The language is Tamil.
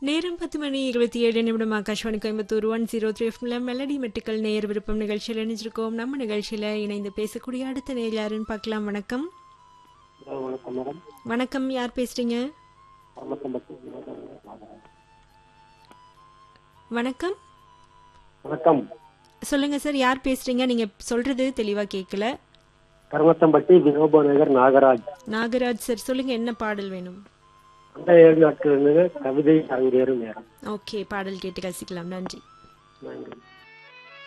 நேரம் பத்து மணி இருபத்தி ஏழு நிமிடம் Akashvani Coimbatore one zero three எஃப்ல மெலடி மெட்டுக்கள் நேர் விருப்பம் நிகழ்ச்சியில் இணைஞ்சிருக்கோம் நம்ம நிகழ்ச்சியில் இணைந்து பேசக்கூடிய அடுத்த நேர் யாருன்னு பார்க்கலாம் வணக்கம் ஹலோ வணக்கம் மேடம் வணக்கம் யார் பேசுறீங்க பரமத்தம்பட்டி வணக்கம் வணக்கம் சொல்லுங்க சார் யார் பேசுறீங்க நீங்க சொல்றது தெளிவா கேட்கல கருமத்தம்பட்டி வினோபா நகர் நாகராஜ் நாகராஜ் சார் சொல்லுங்க என்ன பாடல் வேணும் அந்த ஏழு நாட்கள் இருந்தது கவிதை அரங்கேறும் நேரம் ஓகே பாடல் கேட்டு ரசிக்கலாம் நன்றி நன்றி